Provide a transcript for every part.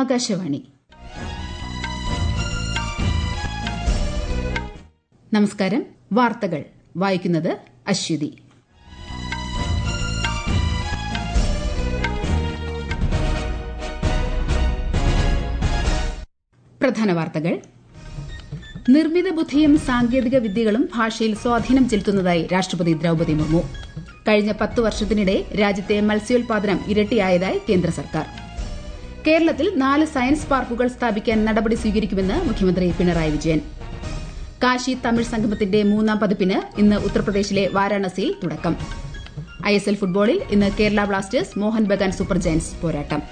ആകാശവാണി നമസ്കാരം വാർത്തകൾ വായിക്കുന്നത് അശ്വതി പ്രധാന വാർത്തകൾ നിർമ്മിത ബുദ്ധിയും സാങ്കേതിക വിദ്യകളും ഭാഷയിൽ സ്വാധീനം ചെലുത്തുന്നതായി രാഷ്ട്രപതി ദ്രൌപദി മുർമു കഴിഞ്ഞ പത്ത് വർഷത്തിനിടെ രാജ്യത്തെ മത്സ്യോൽപാദനം ഇരട്ടിയായതായി കേന്ദ്ര സർക്കാർ കേരളത്തിൽ നാല് സയൻസ് പാർക്കുകൾ സ്ഥാപിക്കാൻ നടപടി സ്വീകരിക്കുമെന്ന് മുഖ്യമന്ത്രി പിണറായി വിജയൻ കാശി തമിഴ് സംഗമത്തിന്റെ മൂന്നാം പതിപ്പിന് ഇന്ന് ഉത്തർപ്രദേശിലെ വാരാണസിയിൽ തുടക്കം ഐഎസ്എൽ ഫുട്ബോളിൽ ഇന്ന് Kerala Blasters Mohun Bagan super giants പോരാട്ടം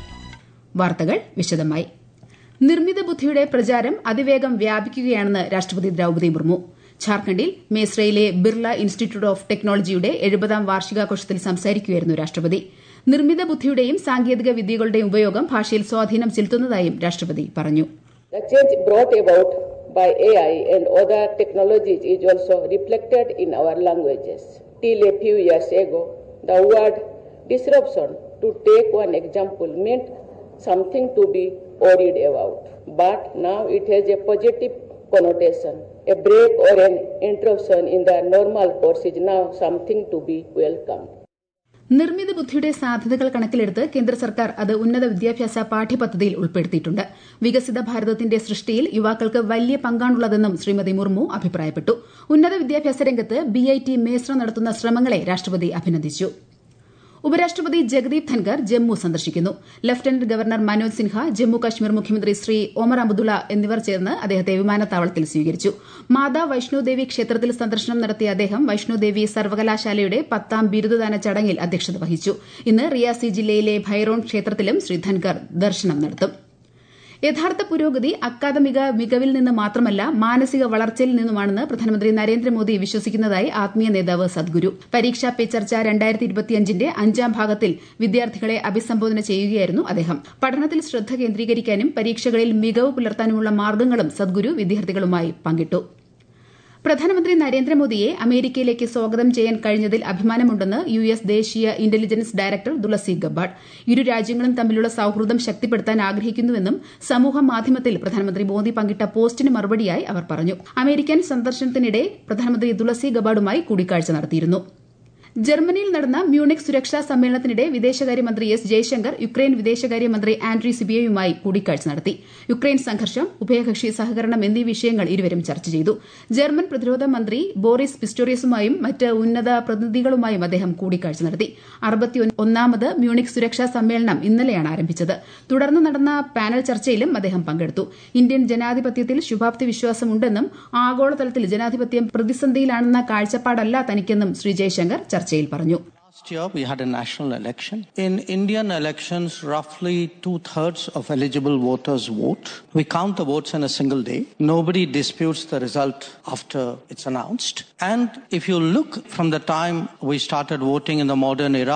വാർത്തകൾ വിശദമായി നിർമ്മിത ബുദ്ധിയുടെ പ്രചാരം അതിവേഗം വ്യാപിക്കുകയാണെന്ന് രാഷ്ട്രപതി ദ്രൌപദി മുർമു ഝാർഖണ്ഡിൽ മേസ്രയിലെ ബിർള ഇൻസ്റ്റിറ്റ്യൂട്ട് ഓഫ് ടെക്നോളജിയുടെ എഴുപതാം വാർഷികാഘോഷത്തിൽ സംസാരിക്കുകയായിരുന്നു രാഷ്ട്രപതി നിർമ്മിത ബുദ്ധിയുടെയും സാങ്കേതിക വിദ്യകളുടെയും ഉപയോഗം ഭാഷയിൽ സ്വാധീനം ചെലുത്തുന്നതായും രാഷ്ട്രപതി പറഞ്ഞു The change brought about by AI and other technologies is also reflected in our languages. Till a few years ago, the word disruption, to take one example, meant something to be worried about. But now it has a positive connotation. A break or an interruption in the normal course is now something to be welcomed. നിർമ്മിത ബുദ്ധിയുടെ സാധ്യതകൾ കണക്കിലെടുത്ത് കേന്ദ്ര സർക്കാർ അത് ഉന്നത വിദ്യാഭ്യാസ പാഠ്യപദ്ധതിയിൽ ഉൾപ്പെടുത്തിയിട്ടുണ്ട് വികസിത ഭാരതത്തിന്റെ സൃഷ്ടിയിൽ യുവാക്കൾക്ക് വലിയ പങ്കാണുള്ളതെന്നും ശ്രീമതി മുർമു അഭിപ്രായപ്പെട്ടു ഉന്നത വിദ്യാഭ്യാസ രംഗത്ത് ബിഐടി മേസ്ര നടത്തുന്ന ശ്രമങ്ങളെ രാഷ്ട്രപതി അഭിനന്ദിച്ചു ഉപരാഷ്ട്രപതി ജഗദീപ് ധൻകർ ജമ്മു സന്ദർശിക്കുന്നു ലഫ്റ്റനന്റ് ഗവർണർ മനോജ് സിൻഹ ജമ്മു കശ്മീർ മുഖ്യമന്ത്രി ശ്രീ ഒമർ അബ്ദുള്ള എന്നിവർ ചേർന്ന് അദ്ദേഹത്തെ വിമാനത്താവളത്തിൽ സ്വീകരിച്ചു മാതാ വൈഷ്ണോദേവി ക്ഷേത്രത്തിൽ സന്ദർശനം നടത്തിയ അദ്ദേഹം വൈഷ്ണോദേവി സർവകലാശാലയുടെ പത്താം ബിരുദദാന ചടങ്ങിൽ അധ്യക്ഷത വഹിച്ചു ഇന്ന് റിയാസി ജില്ലയിലെ ഭൈറോൺ ക്ഷേത്രത്തിലും ശ്രീ ധൻകർ ദർശനം നടത്തും യഥാർത്ഥ പുരോഗതി അക്കാദമിക മികവിൽ നിന്ന് മാത്രമല്ല മാനസിക വളർച്ചയിൽ നിന്നുമാണെന്ന് പ്രധാനമന്ത്രി നരേന്ദ്രമോദി വിശ്വസിക്കുന്നതായി ആത്മീയ നേതാവ് സദ്ഗുരു പരീക്ഷാ പേ ചർച്ച രണ്ടായിരത്തി ഇരുപത്തിയഞ്ചിന്റെ അഞ്ചാം ഭാഗത്തിൽ വിദ്യാർത്ഥികളെ അഭിസംബോധന ചെയ്യുകയായിരുന്നു അദ്ദേഹം പഠനത്തിൽ ശ്രദ്ധ കേന്ദ്രീകരിക്കാനും പരീക്ഷകളിൽ മികവ് പുലർത്താനുമുള്ള മാർഗ്ഗങ്ങളും സദ്ഗുരു വിദ്യാർത്ഥികളുമായി പങ്കിട്ടു പ്രധാനമന്ത്രി നരേന്ദ്രമോദിയെ അമേരിക്കയിലേക്ക് സ്വാഗതം ചെയ്യാൻ കഴിഞ്ഞതിൽ അഭിമാനമുണ്ടെന്ന് യു എസ് ദേശീയ ഇന്റലിജൻസ് ഡയറക്ടർ തുളസി ഗബ്ബാർഡ് ഇരു രാജ്യങ്ങളും തമ്മിലുള്ള സൌഹൃദം ശക്തിപ്പെടുത്താൻ ആഗ്രഹിക്കുന്നുവെന്നും സമൂഹ മാധ്യമത്തിൽ പ്രധാനമന്ത്രി മോദി പങ്കിട്ട പോസ്റ്റിന് മറുപടിയായി അവർ പറഞ്ഞു അമേരിക്കൻ സന്ദർശനത്തിനിടെ പ്രധാനമന്ത്രി തുളസി ഗബ്ബാർഡുമായി കൂടിക്കാഴ്ച നടത്തിയിരുന്നു ജർമ്മനിയിൽ നടന്ന മ്യൂണിക് സുരക്ഷാ സമ്മേളനത്തിനിടെ വിദേശകാര്യമന്ത്രി എസ് ജയശങ്കർ യുക്രൈൻ വിദേശകാര്യമന്ത്രി ആൻഡ്രി സിബിയയുമായി കൂടിക്കാഴ്ച നടത്തി യുക്രൈൻ സംഘർഷം ഉഭയകക്ഷി സഹകരണം എന്നീ വിഷയങ്ങൾ ഇരുവരും ചർച്ച ചെയ്തു ജർമ്മൻ പ്രതിരോധ മന്ത്രി ബോറിസ് പിസ്റ്റോറിയസുമായും മറ്റ് ഉന്നത പ്രതിനിധികളുമായും അദ്ദേഹം കൂടിക്കാഴ്ച നടത്തി അറുപത്തിയൊന്നാമത് മ്യൂണിക് സുരക്ഷാ സമ്മേളനം ഇന്നലെയാണ് ആരംഭിച്ചത് തുടർന്ന് നടന്ന പാനൽ ചർച്ചയിലും അദ്ദേഹം പങ്കെടുത്തു ഇന്ത്യൻ ജനാധിപത്യത്തിൽ ശുഭാപ്തി വിശ്വാസമുണ്ടെന്നും ആഗോളതലത്തിൽ ജനാധിപത്യം പ്രതിസന്ധിയിലാണെന്ന കാഴ്ചപ്പാടല്ല തനിക്കെന്നും ശ്രീ ജയശങ്കർ ചർച്ചയിൽ പറഞ്ഞു Last year, we had a national election. In Indian elections, roughly two thirds of eligible voters vote. We count the votes in a single day. Nobody disputes the result after it's announced. And if you look from the time we started voting in the modern era,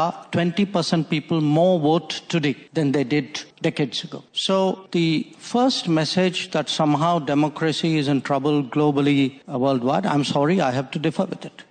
20% people more vote today than they did decades ago. So the first message that somehow democracy is in trouble globally, uh, worldwide, I'm sorry, I have to differ with it.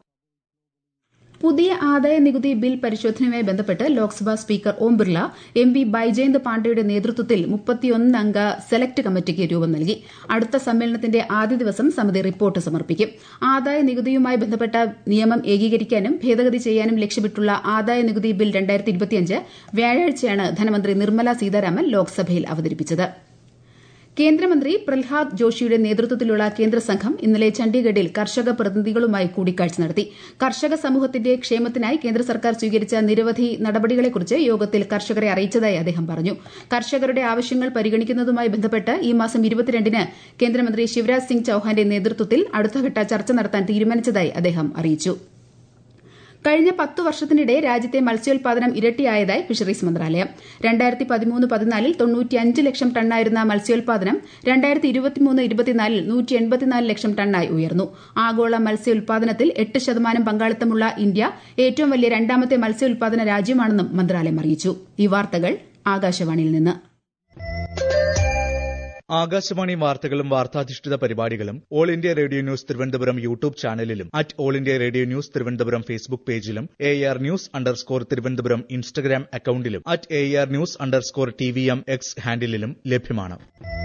പുതിയ ആദായ നികുതി bill പരിശോധനയുമായി ബന്ധപ്പെട്ട് Lok Sabha speaker Om Birla M P Baijayant പാണ്ഡെയുടെ നേതൃത്വത്തിൽ മുപ്പത്തിയൊന്ന് അംഗ select കമ്മിറ്റിക്ക് രൂപം നൽകി അടുത്ത സമ്മേളനത്തിന്റെ ആദ്യ ദിവസം സമിതി റിപ്പോർട്ട് സമർപ്പിക്കും ആദായ നികുതിയുമായി ബന്ധപ്പെട്ട നിയമം ഏകീകരിക്കാനും ഭേദഗതി ചെയ്യാനും ലക്ഷ്യമിട്ടുള്ള ആദായ നികുതി ബിൽ രണ്ടായിരത്തി വ്യാഴാഴ്ചയാണ് ധനമന്ത്രി നിർമ്മല സീതാരാമൻ ലോക്സഭയിൽ അവതരിപ്പിച്ചത് കേന്ദ്രമന്ത്രി പ്രഹ്ലാദ് ജോഷിയുടെ നേതൃത്വത്തിലുള്ള കേന്ദ്ര സംഘം ഇന്നലെ ചണ്ഡീഗഡിൽ കർഷക പ്രതിനിധികളുമായി കൂടിക്കാഴ്ച നടത്തി കർഷക സമൂഹത്തിന്റെ ക്ഷേമത്തിനായി കേന്ദ്ര സർക്കാർ സ്വീകരിച്ച നിരവധി നടപടികളെക്കുറിച്ച് യോഗത്തിൽ കർഷകരെ അറിയിച്ചതായി അദ്ദേഹം പറഞ്ഞു കർഷകരുടെ ആവശ്യങ്ങൾ പരിഗണിക്കുന്നതുമായി ബന്ധപ്പെട്ട് ഈ മാസം ഇരുപത്തിരണ്ടിന് കേന്ദ്രമന്ത്രി ശിവരാജ് സിംഗ് ചൌഹാന്റെ നേതൃത്വത്തിൽ അടുത്തഘട്ട ചർച്ച നടത്താൻ തീരുമാനിച്ചതായി അദ്ദേഹം അറിയിച്ചു കഴിഞ്ഞ പത്തു വർഷത്തിനിടെ രാജ്യത്തെ മത്സ്യോൽപാദനം ഇരട്ടിയായതായി ഫിഷറീസ് മന്ത്രാലയം രണ്ടായിരത്തി പതിമൂന്ന് പതിനാലിൽ തൊണ്ണൂറ്റിയഞ്ച് ലക്ഷം ടണ്ണായിരുന്ന മത്സ്യോൽപാദനം രണ്ടായിരത്തി ഇരുപത്തിമൂന്ന് ഇരുപത്തിനാലിൽ നൂറ്റി എൺപത്തിനാല് ലക്ഷം ടണ്ണായി ഉയർന്നു ആഗോള മത്സ്യോൽപാദനത്തിൽ എട്ട് ശതമാനം പങ്കാളിത്തമുള്ള ഇന്ത്യ ഏറ്റവും വലിയ രണ്ടാമത്തെ മത്സ്യോൽപാദന രാജ്യമാണെന്നും മന്ത്രാലയം അറിയിച്ചു ഈ വാർത്തകൾ ആകാശവാണിയിൽ നിന്ന് ആകാശവാണി വാർത്തകളും വാർത്താധിഷ്ഠിത പരിപാടികളും all India radio news Thiruvananthapuram YouTube ചാനലിലും at all India radio news Thiruvananthapuram Facebook പേജിലും A R news underscore Thiruvananthapuram Instagram അക്കൌണ്ടിലും at A R news underscore T V M X ഹാൻഡിലും ലഭ്യമാണ്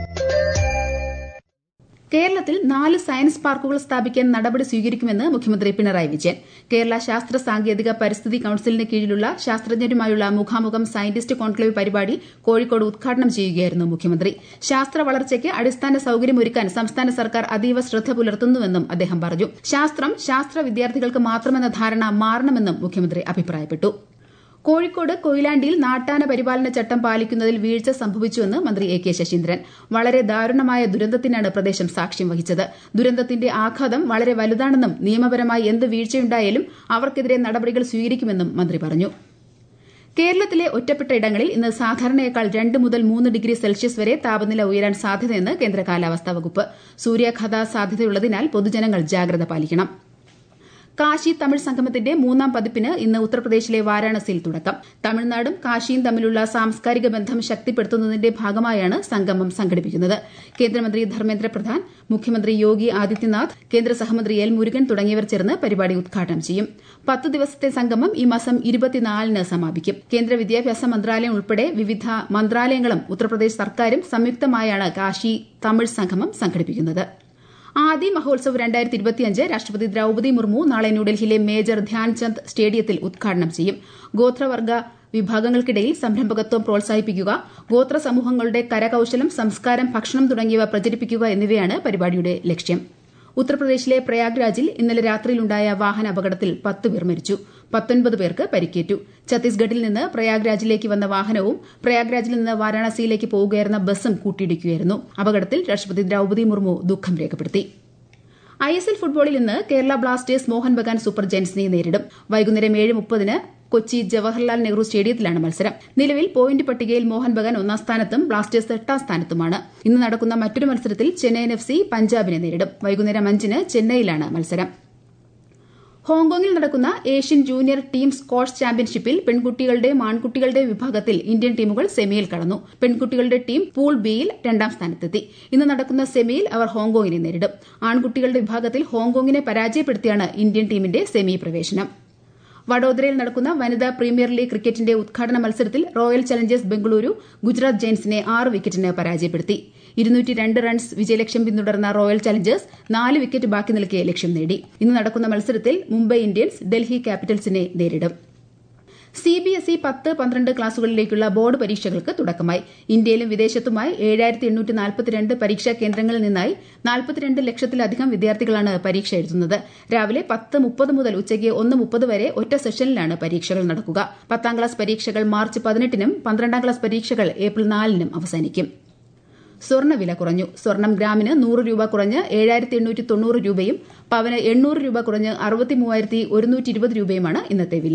കേരളത്തിൽ നാല് സയൻസ് പാർക്കുകൾ സ്ഥാപിക്കാൻ നടപടി സ്വീകരിക്കുമെന്ന് മുഖ്യമന്ത്രി പിണറായി വിജയൻ കേരള ശാസ്ത്ര സാങ്കേതിക പരിസ്ഥിതി കൌൺസിലിന് കീഴിലുള്ള ശാസ്ത്രജ്ഞരുമായുള്ള മുഖാമുഖം സയന്റിസ്റ്റ് കോൺക്ലേവ് പരിപാടി കോഴിക്കോട് ഉദ്ഘാടനം ചെയ്യുകയായിരുന്നു മുഖ്യമന്ത്രി ശാസ്ത്ര വളർച്ചയ്ക്ക് അടിസ്ഥാന സൌകര്യമൊരുക്കാൻ സംസ്ഥാന സർക്കാർ അതീവ ശ്രദ്ധ പുലർത്തുന്നുവെന്നും അദ്ദേഹം പറഞ്ഞു ശാസ്ത്രം ശാസ്ത്ര വിദ്യാർത്ഥികൾക്ക് മാത്രമെന്ന ധാരണ മാറണമെന്നും മുഖ്യമന്ത്രി അഭിപ്രായപ്പെട്ടു കോഴിക്കോട് കൊയിലാണ്ടിയിൽ നാട്ടാന പരിപാലന ചട്ടം പാലിക്കുന്നതിൽ വീഴ്ച സംഭവിച്ചുവെന്ന് മന്ത്രി എ കെ ശശീന്ദ്രൻ വളരെ ദാരുണമായ ദുരന്തത്തിനാണ് പ്രദേശം സാക്ഷ്യം വഹിച്ചത് ദുരന്തത്തിന്റെ ആഘാതം വളരെ വലുതാണെന്നും നിയമപരമായി എന്ത് വീഴ്ചയുണ്ടായാലും അവർക്കെതിരെ നടപടികൾ സ്വീകരിക്കുമെന്നും മന്ത്രി പറഞ്ഞു കേരളത്തിലെ ഒറ്റപ്പെട്ട ഇടങ്ങളിൽ ഇന്ന് സാധാരണയേക്കാൾ രണ്ട് മുതൽ മൂന്ന് ഡിഗ്രി സെൽഷ്യസ് വരെ താപനില ഉയരാൻ സാധ്യതയെന്ന് കേന്ദ്ര കാലാവസ്ഥാ വകുപ്പ് സൂര്യാഘാത സാധ്യതയുള്ളതിനാൽ പൊതുജനങ്ങൾ ജാഗ്രത പാലിക്കണം കാശി തമിഴ് സംഗമത്തിന്റെ മൂന്നാം പതിപ്പിന് ഇന്ന് ഉത്തർപ്രദേശിലെ വാരാണസിയിൽ തുടക്കം തമിഴ്നാടും കാശിയും തമ്മിലുള്ള സാംസ്കാരിക ബന്ധം ശക്തിപ്പെടുത്തുന്നതിന്റെ ഭാഗമായാണ് സംഗമം സംഘടിപ്പിക്കുന്നത് കേന്ദ്രമന്ത്രി ധർമ്മേന്ദ്ര പ്രധാൻ മുഖ്യമന്ത്രി യോഗി ആദിത്യനാഥ് കേന്ദ്ര സഹമന്ത്രി എൽ മുരുകൻ തുടങ്ങിയവർ ചേർന്ന് പരിപാടി ഉദ്ഘാടനം ചെയ്യും പത്ത് ദിവസത്തെ സംഗമം ഈ മാസം ഇരുപത്തിനാലിന് സമാപിക്കും കേന്ദ്ര വിദ്യാഭ്യാസ മന്ത്രാലയം ഉൾപ്പെടെ വിവിധ മന്ത്രാലയങ്ങളും ഉത്തർപ്രദേശ് സർക്കാരും സംയുക്തമായാണ് കാശി തമിഴ് സംഗമം സംഘടിപ്പിക്കുന്നത് ആദി മഹോത്സവ് രണ്ടായിരത്തി ഇരുപത്തിയഞ്ച് രാഷ്ട്രപതി ദ്രൌപദി മുർമു നാളെ ന്യൂഡൽഹിയിലെ മേജർ ധ്യാൻചന്ദ് സ്റ്റേഡിയത്തിൽ ഉദ്ഘാടനം ചെയ്യും ഗോത്രവർഗ വിഭാഗങ്ങൾക്കിടയിൽ സംരംഭകത്വം പ്രോത്സാഹിപ്പിക്കുക ഗോത്ര സമൂഹങ്ങളുടെ കരകൌശലം സംസ്കാരം ഭക്ഷണം തുടങ്ങിയവ പ്രചരിപ്പിക്കുക എന്നിവയാണ് പരിപാടിയുടെ ലക്ഷ്യം ഉത്തർപ്രദേശിലെ പ്രയാഗ്രാജിൽ ഇന്നലെ രാത്രിയിലുണ്ടായ വാഹന അപകടത്തിൽ പത്ത് പേർ മരിച്ചു പത്തൊൻപത് പേർക്ക് പരിക്കേറ്റു ഛത്തീസ്ഗഡിൽ നിന്ന് പ്രയാഗ്രാജിലേക്ക് വന്ന വാഹനവും പ്രയാഗ്രാജിൽ നിന്ന് വാരാണസിയിലേക്ക് പോവുകയായിരുന്ന ബസും കൂട്ടിയിടിക്കുകയായിരുന്നു അപകടത്തിൽ രാഷ്ട്രപതി ദ്രൌപദി മുർമു ദുഃഖം രേഖപ്പെടുത്തി ഐ എസ് എൽ ഫുട്ബോളിൽ ഇന്ന് കേരള ബ്ലാസ്റ്റേഴ്സ് മോഹൻ ബഗാൻ സൂപ്പർ ജയൻസിനെ നേരിടും വൈകുന്നേരം ഏഴ് മുപ്പതിന് കൊച്ചി ജവഹർലാൽ നെഹ്റു സ്റ്റേഡിയത്തിലാണ് മത്സരം നിലവിൽ പോയിന്റ് പട്ടികയിൽ മോഹൻ ബഗാൻ ഒന്നാം സ്ഥാനത്തും ബ്ലാസ്റ്റേഴ്സ് എട്ടാം സ്ഥാനത്തുമാണ് ഇന്ന് നടക്കുന്ന മറ്റൊരു മത്സരത്തിൽ ചെന്നൈയിൻ എഫ് സി പഞ്ചാബിനെ നേരിടും വൈകുന്നേരം അഞ്ചിന് ചെന്നൈയിലാണ് മത്സരം ഹോങ്കോങ്ങിൽ നടക്കുന്ന ഏഷ്യൻ ജൂനിയർ ടീം സ്ക്വാഷ് ചാമ്പ്യൻഷിപ്പിൽ പെൺകുട്ടികളുടെയും ആൺകുട്ടികളുടെയും വിഭാഗത്തിൽ ഇന്ത്യൻ ടീമുകൾ സെമിയിൽ കടന്നു പെൺകുട്ടികളുടെ ടീം പൂൾ ബിയിൽ രണ്ടാം സ്ഥാനത്തെത്തി ഇന്ന് നടക്കുന്ന സെമിയിൽ അവർ ഹോങ്കോങ്ങിനെ നേരിടും ആൺകുട്ടികളുടെ വിഭാഗത്തിൽ ഹോങ്കോങ്ങിനെ പരാജയപ്പെടുത്തിയാണ് ഇന്ത്യൻ ടീമിന്റെ സെമി പ്രവേശനം വഡോദരയിൽ നടക്കുന്ന വനിതാ പ്രീമിയർ ലീഗ് ക്രിക്കറ്റിന്റെ ഉദ്ഘാടന മത്സരത്തിൽ റോയൽ ചലഞ്ചേഴ്സ് ബംഗളൂരു ഗുജറാത്ത് ജയൻസിനെ ആറ് വിക്കറ്റിന് പരാജയപ്പെടുത്തി ഇരുന്നൂറ്റി രണ്ട് റൺസ് വിജയലക്ഷ്യം പിന്തുടർന്ന റോയൽ ചലഞ്ചേഴ്സ് നാല് വിക്കറ്റ് ബാക്കി നിൽക്കെ ലക്ഷ്യം നേടി ഇന്ന് നടക്കുന്ന മത്സരത്തിൽ മുംബൈ ഇന്ത്യൻസ് ഡൽഹി ക്യാപിറ്റൽസിനെ നേരിടും സി ബി എസ് ഇ പത്ത് പന്ത്രണ്ട് ക്ലാസുകളിലേക്കുള്ള ബോർഡ് പരീക്ഷകൾക്ക് തുടക്കമായി ഇന്ത്യയിലും വിദേശത്തുമായി ഏഴായിരത്തി എണ്ണൂറ്റി നാൽപ്പത്തിരണ്ട് പരീക്ഷാ കേന്ദ്രങ്ങളിൽ നിന്നായി നാൽപ്പത്തിരണ്ട് ലക്ഷത്തിലധികം വിദ്യാർത്ഥികളാണ് പരീക്ഷ എഴുതുന്നത് രാവിലെ പത്ത് മുപ്പത് മുതൽ ഉച്ചയ്ക്ക് ഒന്ന് മുപ്പത് വരെ ഒറ്റ സെഷനിലാണ് പരീക്ഷകൾ നടക്കുക പത്താം ക്ലാസ് പരീക്ഷകൾ മാർച്ച് പതിനെട്ടിനും പന്ത്രണ്ടാം ക്ലാസ് പരീക്ഷകൾ ഏപ്രിൽ നാലിനും അവസാനിക്കും സ്വർണ്ണവില കുറഞ്ഞു സ്വർണം ഗ്രാമിന് നൂറ് രൂപ കുറഞ്ഞ് ഏഴായിരത്തി എണ്ണൂറ്റി തൊണ്ണൂറ് രൂപയും പവന് എണ്ണൂറ് രൂപ കുറഞ്ഞ് അറുപത്തി മൂവായിരത്തി ഒരുന്നൂറ്റി ഇരുപത് രൂപയുമാണ് ഇന്നത്തെ വില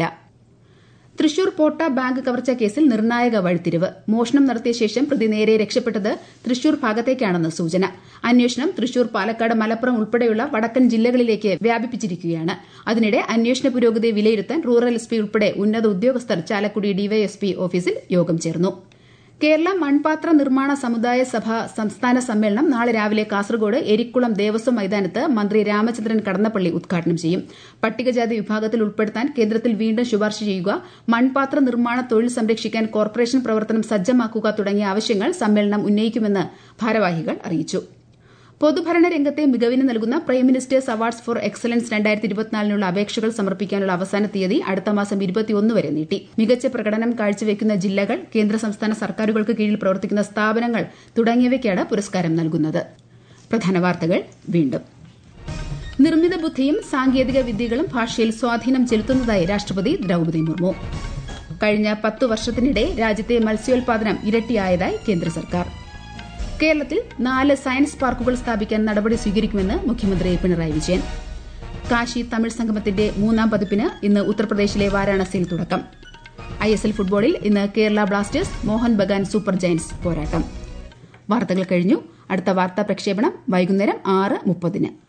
തൃശൂർ പോട്ട ബാങ്ക് കവർച്ചാ കേസിൽ നിർണായക വഴിത്തിരിവ് മോഷണം നടത്തിയ ശേഷം പ്രതി നേരെ രക്ഷപ്പെട്ടത് തൃശൂർ ഭാഗത്തേക്കാണെന്ന് സൂചന അന്വേഷണം തൃശൂർ പാലക്കാട് മലപ്പുറം ഉൾപ്പെടെയുള്ള വടക്കൻ ജില്ലകളിലേക്ക് വ്യാപിപ്പിച്ചിരിക്കുകയാണ് അതിനിടെ അന്വേഷണ പുരോഗതി വിലയിരുത്താൻ റൂറൽ എസ് പി ഉൾപ്പെടെ ഉന്നത ഉദ്യോഗസ്ഥർ ചാലക്കുടി ഡിവൈഎസ്പി ഓഫീസിൽ യോഗം ചേർന്നു കേരള മൺപാത്ര നിർമ്മാണ സമുദായ സഭ സംസ്ഥാന സമ്മേളനം നാളെ രാവിലെ കാസർഗോഡ് എരിക്കുളം ദേവസ്വം മൈതാനത്ത് മന്ത്രി രാമചന്ദ്രൻ കടന്നപ്പള്ളി ഉദ്ഘാടനം ചെയ്യും പട്ടികജാതി വിഭാഗത്തിൽ ഉൾപ്പെടുത്താൻ കേന്ദ്രത്തിൽ വീണ്ടും ശുപാർശ ചെയ്യുക മൺപാത്ര നിർമ്മാണ തൊഴിൽ സംരക്ഷിക്കാൻ കോർപ്പറേഷൻ പ്രവർത്തനം സജ്ജമാക്കുക തുടങ്ങിയ ആവശ്യങ്ങൾ സമ്മേളനം ഉന്നയിക്കുമെന്ന് ഭാരവാഹികൾ അറിയിച്ചു പൊതുഭരണ രംഗത്തെ മികവിന് നൽകുന്ന prime minister's awards for excellence രണ്ടായിരത്തി ഇരുപത്തിനാലിനുള്ള അപേക്ഷകൾ സമർപ്പിക്കാനുള്ള അവസാന തീയതി അടുത്ത മാസം ഇരുപത്തിയൊന്ന് വരെ നീട്ടി മികച്ച പ്രകടനം കാഴ്ചവെക്കുന്ന ജില്ലകൾ കേന്ദ്ര സംസ്ഥാന സർക്കാരുകൾക്ക് കീഴിൽ പ്രവർത്തിക്കുന്ന സ്ഥാപനങ്ങൾ തുടങ്ങിയവയ്ക്കാണ് പുരസ്കാരം നൽകുന്നത് പ്രധാന വാർത്തകൾ വീണ്ടും നിർമ്മിത ബുദ്ധിയും സാങ്കേതിക വിദ്യകളും ഭാഷയിൽ സ്വാധീനം ചെലുത്തുന്നതായി രാഷ്ട്രപതി ദ്രൌപദി മുർമു കഴിഞ്ഞ പത്തു വർഷത്തിനിടെ രാജ്യത്തെ മത്സ്യോൽപാദനം ഇരട്ടിയായതായി കേന്ദ്ര സർക്കാർ കേരളത്തിൽ നാല് സയൻസ് പാർക്കുകൾ സ്ഥാപിക്കാൻ നടപടി സ്വീകരിക്കുമെന്ന് മുഖ്യമന്ത്രി പിണറായി വിജയൻ കാശി തമിഴ് സംഗമത്തിന്റെ മൂന്നാം പതിപ്പിന് ഇന്ന് ഉത്തർപ്രദേശിലെ വാരാണസിയിൽ തുടക്കം ഐ എസ് എൽ ഫുട്ബോളിൽ ഇന്ന് Kerala Blasters Mohun Bagan super giants പോരാട്ടം വാർത്തകൾ കഴിഞ്ഞു അടുത്ത വാർത്താ പ്രക്ഷേപണം വൈകുന്നേരം ആറ് മുപ്പതിന്